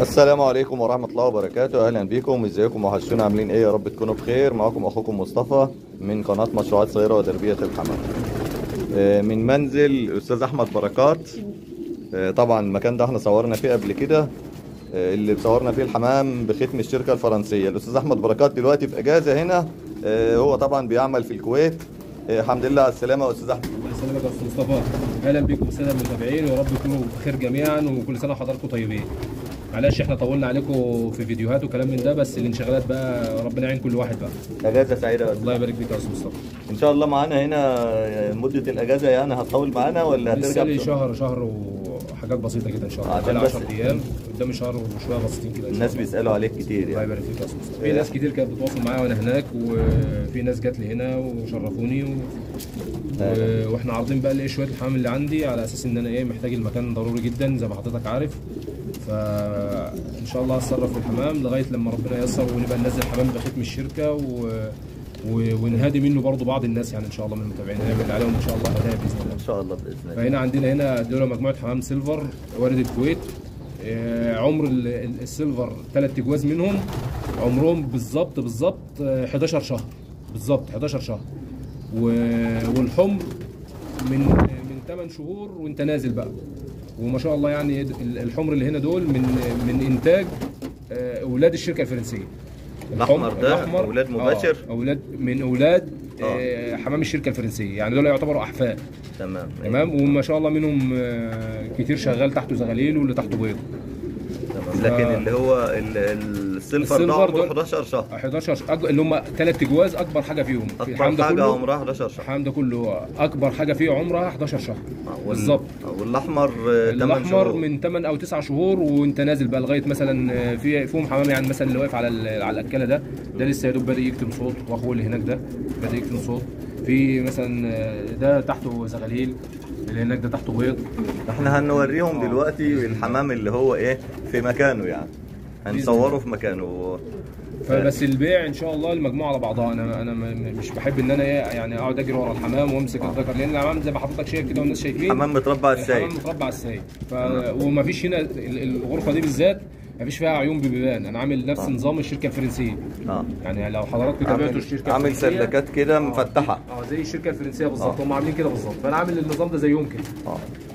السلام عليكم ورحمة الله وبركاته أهلا بكم ازيكم وحشونا عاملين ايه يا رب تكونوا بخير معاكم أخوكم مصطفى من قناة مشروعات صغيرة وتربية الحمام آه، من منزل أستاذ أحمد بركات آه، طبعا المكان ده احنا صورنا فيه قبل كده آه، اللي صورنا فيه الحمام بختم الشركة الفرنسية الأستاذ أحمد بركات دلوقتي في أجازة هنا آه، هو طبعا بيعمل في الكويت آه، الحمد لله على السلامة يا أستاذ أحمد الله يسلمك يا استاذ مصطفى اهلا بكم الساده المتابعين ويا رب تكونوا بخير جميعا وكل سنه وحضراتكم طيبين معلش احنا طولنا عليكم في فيديوهات وكلام من ده بس الانشغالات بقى ربنا يعين كل واحد بقى أجازة سعيدة يا أستاذ. الله يبارك فيك يا استاذ مصطفى إن شاء الله معانا هنا مدة الأجازة يعني هتطول معانا ولا لسه هترجع لي بسرعة؟ شهر شهر وحاجات بسيطه كده ان شاء الله عشان على بس- 10 ايام قدامي شهر وشويه بسيطين كده ان شاء الناس الله بيسألوا عليك كتير الله يعني يبارك فيك يا استاذ مصطفى في ناس كتير كانت بتتواصل معايا وانا هناك وفي ناس جات لي هنا وشرفوني و... و... واحنا عارضين بقى الايه شويه الحمام اللي عندي على اساس ان انا ايه محتاج المكان ضروري جدا زي ما حضرتك عارف فان شاء الله هتصرف في الحمام لغايه لما ربنا ييسر ونبقى ننزل حمام بختم الشركه و... و... ونهادي منه برضه بعض الناس يعني ان شاء الله من المتابعين هنعمل عليهم ان شاء الله هدايا باذن الله ان شاء الله باذن الله فهنا عندنا هنا دول مجموعه حمام سيلفر وارد الكويت آه، عمر ال- ال- السيلفر ثلاث اجواز منهم عمرهم بالظبط بالظبط آه، 11 شهر بالظبط 11 شهر و- والحمر من من 8 شهور وانت نازل بقى وما شاء الله يعني ال- الحمر اللي هنا دول من من انتاج آه، اولاد الشركه الفرنسيه الأحمر الحمر- ده الأحمر أولاد مباشر؟ آه، اولاد من اولاد آه، حمام الشركه الفرنسيه يعني دول يعتبروا احفاد تمام تمام وما شاء الله منهم آه، كتير شغال تحته زغاليل واللي تحته بيض تمام لكن اللي هو ال- ال- السيلفر ده السيلفر عمره دول- 11 شهر 11 ش- أج... اللي هم ثلاث اجواز اكبر حاجه فيهم في الحمام اكبر ده حاجه كله عمرها 11 شهر الحمام ده كله اكبر حاجه فيه عمرها 11 شهر آه، وال- بالظبط آه، والاحمر 8 الاحمر شهور من 8 او 9 شهور وانت نازل بقى لغايه مثلا آه، في فيهم حمام يعني مثلا اللي واقف على ال- على الاكله ده ده لسه يا دوب بادئ يكتم صوت واخوه اللي هناك ده بادئ يكتم صوت في مثلا آه، ده تحته زغاليل اللي هناك ده تحته بيض احنا هنوريهم دلوقتي الحمام اللي هو ايه في مكانه يعني هنصوره في مكانه فبس البيع ان شاء الله المجموعه على بعضها انا انا م- م- مش بحب ان انا ايه يعني اقعد اجري ورا الحمام وامسك الذكر لان الحمام زي ما حضرتك شايف كده والناس شايفين حمام متربع على السايق الحمام متربع على السايق ف... ومفيش هنا ال- الغرفه دي بالذات مفيش فيها عيون ببيبان انا عامل نفس نظام الشركه الفرنسيه اه يعني لو حضراتكم تابعتوا عامل الشركه عامل الفرنسية- سلكات كده آه، مفتحه اه زي الشركه الفرنسيه بالظبط آه. هم عاملين كده بالظبط فانا عامل النظام ده زيهم كده اه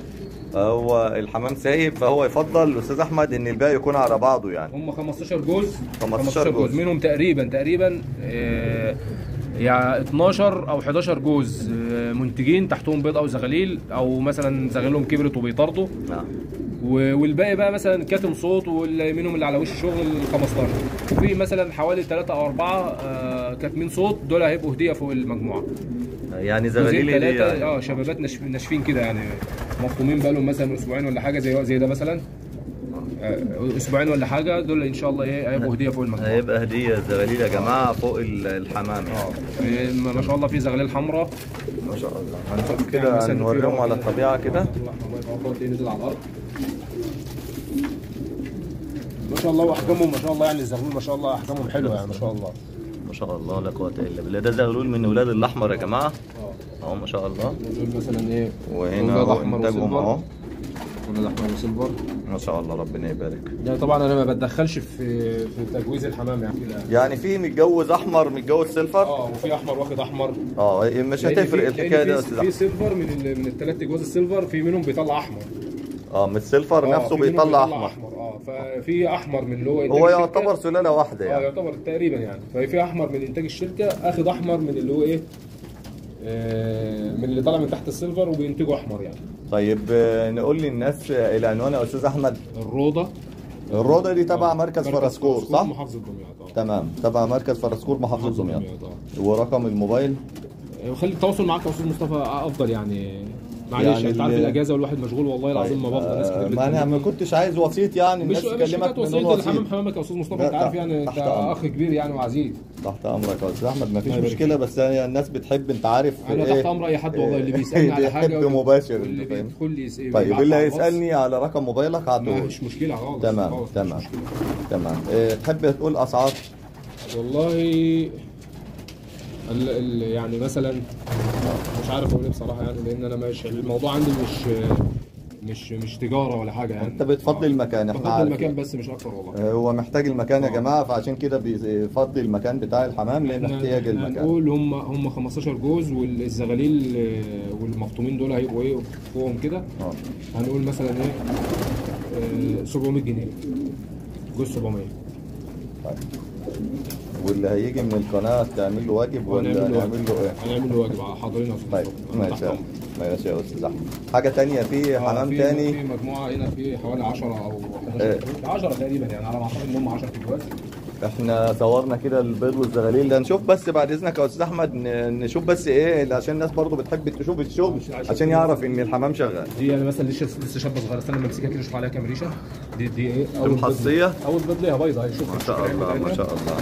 هو الحمام سايب فهو يفضل الاستاذ احمد ان الباقي يكون على بعضه يعني هم 15 جوز 15 جوز. منهم تقريبا تقريبا آه، يعني 12 او 11 جوز آه، منتجين تحتهم بيض او زغاليل او مثلا زغاليلهم كبرت وبيطردوا آه. و- والباقي بقى مثلا كاتم صوت واللي منهم اللي على وش الشغل ال 15 وفي مثلا حوالي 3 او 4 كاتمين صوت دول هيبقوا هديه فوق المجموعه يعني جوزين زغاليل دي ثلاثه يعني اه شبابات ناشف- ناشفين كده يعني مفطومين بقى لهم مثلا اسبوعين ولا حاجه زي زي ده مثلا آه، اسبوعين ولا حاجه دول ان شاء الله ايه هيبقوا هديه فوق المجموعه هيبقى هديه زغاليل يا جماعه فوق ال- الحمام يعني. اه إيه، ما شاء الله في زغاليل حمراء ما شاء الله هنشوف كده نوريهم على الطبيعه كده نزل على الارض ما شاء الله واحجامهم ما شاء الله يعني الزغلول ما شاء الله احجامهم حلوه يعني ما شاء الله ما شاء الله لا قوه الا بالله ده زغلول من اولاد الاحمر يا جماعه اه اهو ما شاء الله دول مثلا ايه وهنا أولاد هو أحمر انتاجهم وسيلفر. اهو ولاد احمر وسيلفر ما شاء الله ربنا يبارك يعني طبعا انا ما بتدخلش في في تجويز الحمام يعني كده يعني في متجوز احمر متجوز سيلفر اه وفي احمر واخد احمر اه مش لأن هتفرق في- الحكايه لأن دي يا في- استاذ في أحمد. سيلفر من ال- من الثلاث جواز السيلفر في منهم بيطلع احمر اه من السيلفر آه، نفسه في منهم بيطلع احمر احمر اه ففي احمر من اللي هو إنتاج هو الشركة. يعتبر سلاله واحده اه يعني يعتبر تقريبا يعني ففي احمر من انتاج الشركه اخد احمر من اللي هو ايه آه، من اللي طالع من تحت السيلفر وبينتجوا احمر يعني طيب آه، نقول للناس آه، العنوان يا استاذ احمد الروضه الروضه دي تبع مركز فرسكور صح محافظه دمياط اه تمام تبع مركز فرسكور محافظه دمياط اه ورقم الموبايل وخلي التواصل معاك يا استاذ مصطفى افضل يعني معلش يعني يعني انت عارف ال- الاجازه والواحد مشغول والله العظيم ما بفضل ناس آه، كتير ما انا ما بتكلمني. كنتش عايز وسيط يعني مش الناس مش تكلمك حكايه بدون وسيط الحمام وسيط حمامك يا استاذ مصطفى لا، انت عارف يعني انت تحت أمرك. اخ كبير يعني وعزيز تحت امرك يا استاذ احمد ما فيش الله يبارك مشكله فيك. بس هي الناس بتحب انت عارف انا إيه، تحت امر اي حد والله اللي إيه، بيسالني على حاجه بيحب واللي- مباشر واللي انت فاهم بيدخل لي يس- طيب بيبعت اللي على الواتس. هيسالني على رقم موبايلك ما هتقول فيش مشكله خالص تمام، خالص، مفيش تمام. مشكلة. تمام إيه، تحب تقول اسعار والله ال ال يعني مثلا مش عارف اقول ايه بصراحه يعني لان انا مش الموضوع عندي مش مش مش تجاره ولا حاجه يعني انت بتفضي المكان احنا بفضل عارفين المكان بس مش اكتر والله آه، هو محتاج المكان يا آه. جماعه فعشان كده بيفضي المكان بتاع الحمام لان احنا احتياج احنا المكان هنقول هم هم 15 جوز والزغاليل آه، والمفطومين دول هيبقوا ايه فوقهم كده اه هنقول مثلا ايه آه، 700 جنيه جوز 700 طيب. واللي هيجي من القناه تعمل له واجب ولا هنعمل له نعمل له ايه؟ هنعمل له واجب حاضرين يا استاذ طيب صبحي. ماشي تحت يا- أمرك. ماشي يا استاذ احمد حاجه تانية في آه، حمام في- تاني في مجموعه هنا في حوالي 10 او إيه. 11 10 تقريبا يعني على ما اعتقد ان هم 10 جواز احنا صورنا كده البيض والزغاليل ده نشوف بس بعد اذنك يا استاذ احمد ن- نشوف بس ايه عشان الناس برضو بتحب تشوف الشغل عشان يعرف ان الحمام شغال دي يعني مثلا لسه لسه شابه صغيره استنى لما امسكها كده اشوف عليها كام ريشه دي دي ايه اول بيض محصية؟ ليها. اول بيض ليها بيضه شوف ما شاء الله ما شاء الله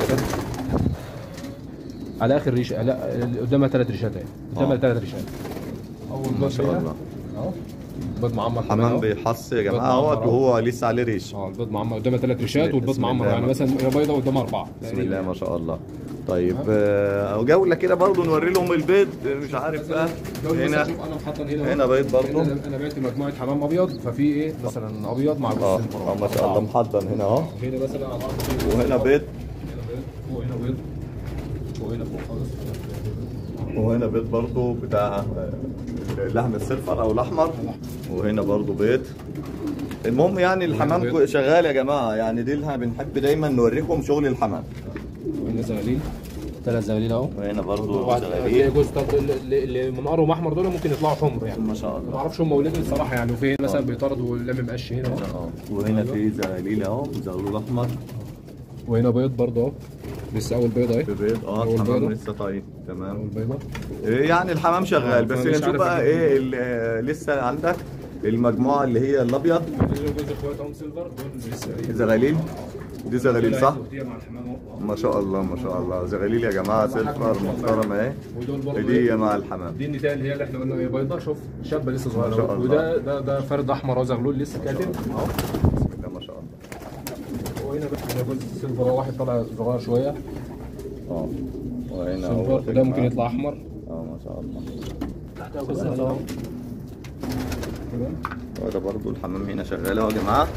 على اخر ريشه لا قدامها ثلاث ريشات اهي قدامها آه. ثلاث ريشات اول بيض ما شاء ليها. الله اهو بيض معمر كمان حمام أهو. بيحص يا بيض جماعه معمر اهوت أهو. وهو لسه عليه ريش اه البيض معمر قدامها ثلاث ريشات والبيض بسم معمر الله. يعني مثلا هي بيضه قدامها اربعه بسم الله ما شاء الله طيب آه، جوله كده برضو نوري لهم البيض مش عارف بقى هنا هنا شوف انا محضر هنا هنا بيض برضو. انا أنا بعت مجموعه حمام ابيض ففي ايه مثلا ابيض مع اه جوز آه، ما شاء الله محضر هنا اهو هنا مثلا على الارض في- وهنا بيض هنا بيض وهنا بيض وهنا فوق خالص وهنا بيض برضو بتاع آه، اللحم الصفر او الاحمر وهنا برضو بيض المهم يعني الحمام بيض. كو- شغال يا جماعه يعني دي اللي بنحب دايما نوريكم شغل الحمام وهنا زغاليل ثلاث زغاليل اهو وهنا برضو واحد- زغاليل جوز طب اللي اللي منقرهم احمر دول ممكن يطلعوا حمر يعني ما شاء ما الله اعرفش هم ولاد الصراحه يعني وفي هنا مثلا بيطرد واللم مقش هنا اهو اه وهنا في زغاليل اهو زغلول احمر وهنا بيض برضه اهو لسه اول بيضه اهي في بيض اه أول الحمام بيضة. لسه طيب اول تمام بيضه إيه يعني الحمام شغال بس فمش نشوف عارف بقى أجيب ايه اللي آه، لسه عندك المجموعه اللي هي الابيض جوز اخواتهم سيلفر دول لسه ايه زغاليل دي زغاليل صح دي مع الحمام اهو ما شاء الله ما شاء الله زغاليل يا جماعه سيلفر محترمه اهي ودول برضه دي مع الحمام دي النتايه اللي هي اللي احنا قلنا هي بيضه شوف شابه لسه ما شاء صغيره الله. وده ده ده فرد احمر اهو زغلول لسه كاتم اهو بسم الله ما شاء الله وهنا بقى جوز سيلفر اهو واحد طالع صغير شويه اه وهنا هو سيلفر ده ممكن يطلع احمر اه ما شاء الله تحتها جوز سيلفر اهو كده. وده برضو الحمام هنا شغال اهو يا جماعه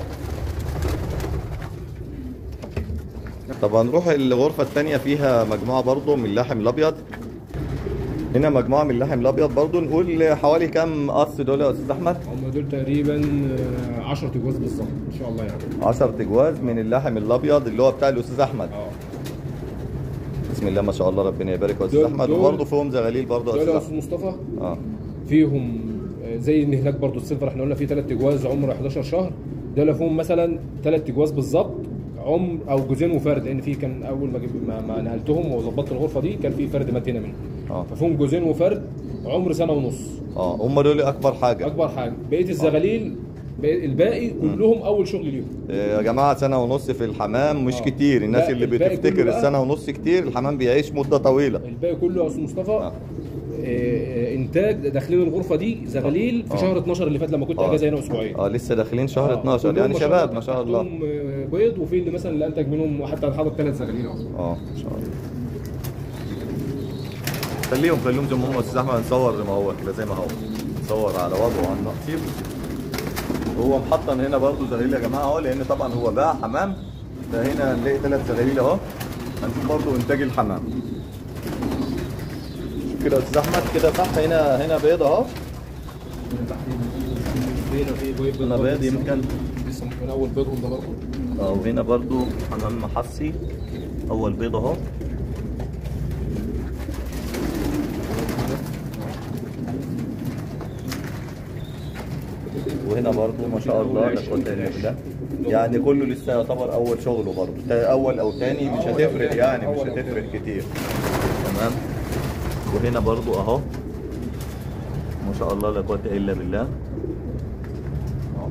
طب هنروح الغرفة التانية فيها مجموعة برضو من اللحم الأبيض هنا مجموعة من اللحم الأبيض برضو نقول حوالي كام قص دول يا أستاذ أحمد؟ هم دول تقريبا 10 جواز بالظبط ان شاء الله يعني 10 تجواز من اللحم الأبيض اللي هو بتاع الأستاذ أحمد اه بسم الله ما شاء الله ربنا يبارك يا أستاذ دول- أحمد دول- وبرضه فيهم زغاليل برضه يا دول يا أستاذ استاذ أحمد مصطفى اه فيهم آه، زي ان هناك برضو السيلفر احنا قلنا فيه ثلاث جواز عمر 11 شهر دول فيهم مثلا ثلاث جواز بالظبط عمر او جوزين وفرد لان في كان اول ما جب- ما, ما نقلتهم وظبطت الغرفه دي كان في فرد مات هنا منهم اه ففيهم جوزين وفرد عمر سنه ونص اه هم دول أكبر حاجة اكبر حاجه بقيه الزغاليل بقية- الباقي كلهم اول شغل ليهم آه، يا جماعة سنة ونص في الحمام مش آه. كتير الناس لا، اللي الباقي بتفتكر كله بقى- السنة ونص كتير الحمام بيعيش مدة طويلة الباقي كله يا استاذ مصطفى آه. آه، انتاج داخلين الغرفه دي زغاليل في آه. شهر 12 اللي فات لما كنت آه. اجازه هنا اسبوعين اه لسه داخلين شهر آه، 12 كلهم يعني ما شباب الله ما شاء الله تحتهم، آه، بيض وفي اللي مثلا اللي انتج منهم حتى حاطط ثلاث زغاليل اهو اه ما شاء الله خليهم خليهم زي ما هم استاذ احمد نصور زي ما هو كده زي ما هو نصور على وضعه على النقطيب هو محطن هنا برضو زغاليل يا جماعه اهو لان طبعا هو باع حمام فهنا هنلاقي ثلاث زغاليل اهو هنشوف برضو انتاج الحمام شوف كده يا استاذ احمد كده صح هنا هنا بيض اهو هنا في بيض هنا بيض يمكن لسه ممكن اول بيضهم ده برضه اه وهنا برضو حمام محصي اول بيض اهو وهنا برضو ما شاء الله لا قوة الا بالله يعني كله لسه يعتبر اول شغله برضو تا- اول او تاني مش هتفرق يعني مش هتفرق كتير تمام وهنا برضو اهو ما شاء الله لا قوة الا بالله أهو.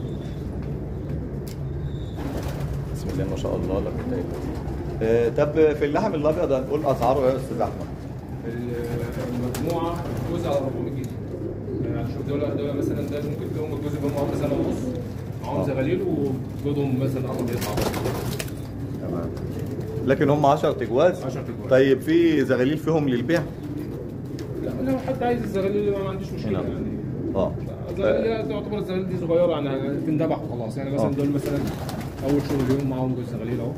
بسم الله ما شاء الله لا قوة الا بالله آه، طب في اللحم الابيض هنقول اسعاره ايه يا استاذ احمد؟ المجموعه جزء على 400 جنيه يعني شوف دول دول مثلا ده ممكن تلاقيهم الجزء اللي هم عمر سنه ونص معاهم آه. زغاليل وجودهم مثلا قرب يطلع تمام لكن هم 10 تجواز 10 تجواز. طيب في زغاليل فيهم للبيع لا لو حد عايز الزغاليل ما عنديش مشكله هنا. يعني اه زغاليل هي تعتبر الزغاليل دي صغيره يعني تندبح وخلاص يعني مثلا آه. دول مثلا اول شغل ليهم معاهم جوز زغاليل اهو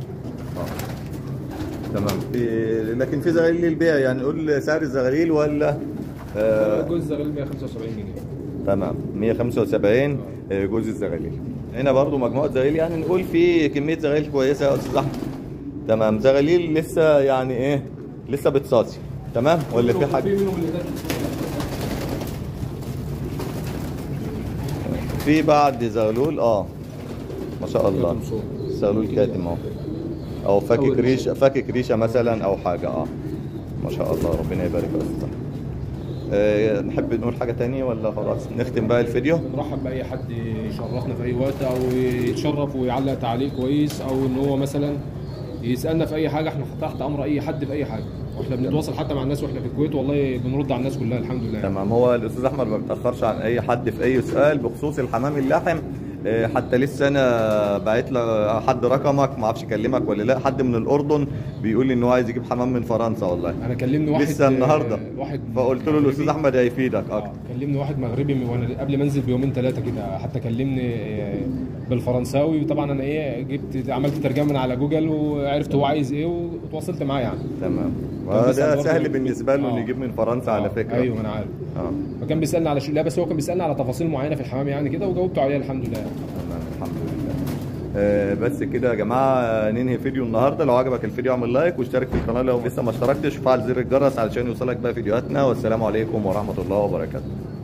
تمام في لكن في زغاليل للبيع يعني نقول سعر الزغاليل ولا آه جوز زغاليل 175 جنيه تمام 175 آه، جوز الزغاليل هنا برضو مجموعه زغاليل يعني نقول في كميه زغاليل كويسه يا استاذ احمد تمام زغاليل لسه يعني ايه لسه بتصاصي تمام ولا في في حاجه منهم اللي ده في بعد زغلول اه ما شاء الله كاتم صوت. زغلول كاتم اهو او فاكك أول ريشه فاكك ريشه مثلا او حاجه اه ما شاء الله ربنا يبارك يا استاذ أحمد. آه نحب نقول حاجه تانية ولا خلاص نختم بقى الفيديو بنرحب باي حد يشرفنا في اي وقت او يتشرف ويعلق تعليق كويس او ان هو مثلا يسالنا في اي حاجه احنا تحت امر اي حد في اي حاجه واحنا بنتواصل حتى مع الناس واحنا في الكويت والله بنرد على الناس كلها الحمد لله تمام هو الاستاذ احمد ما بيتاخرش عن اي حد في اي سؤال بخصوص الحمام اللحم آه، حتى لسه انا بعت له حد رقمك ما اعرفش اكلمك ولا لا حد من الاردن بيقول لي ان هو عايز يجيب حمام من فرنسا والله انا كلمني واحد لسه النهارده واحد فقلت له الاستاذ مغربي. احمد هيفيدك آه، اكتر كلمني واحد مغربي من- وانا قبل ما انزل بيومين ثلاثه كده حتى كلمني آه، بالفرنساوي وطبعا انا ايه جبت عملت ترجمه من على جوجل وعرفت هو عايز ايه وتواصلت معاه يعني تمام كان بيسأل وده برضه- سهل بالنسبه له انه آه. يجيب من فرنسا على آه، فكره ايوه ما انا عارف اه فكان بيسالني على شيء لا بس هو كان بيسالني على تفاصيل معينه في الحمام يعني كده وجاوبته عليها الحمد لله تمام الحمد لله آه، بس كده يا جماعه آه، ننهي فيديو النهارده لو عجبك الفيديو اعمل لايك واشترك في القناه لو لسه ما اشتركتش وفعل زر الجرس علشان يوصلك بقى فيديوهاتنا والسلام عليكم ورحمه الله وبركاته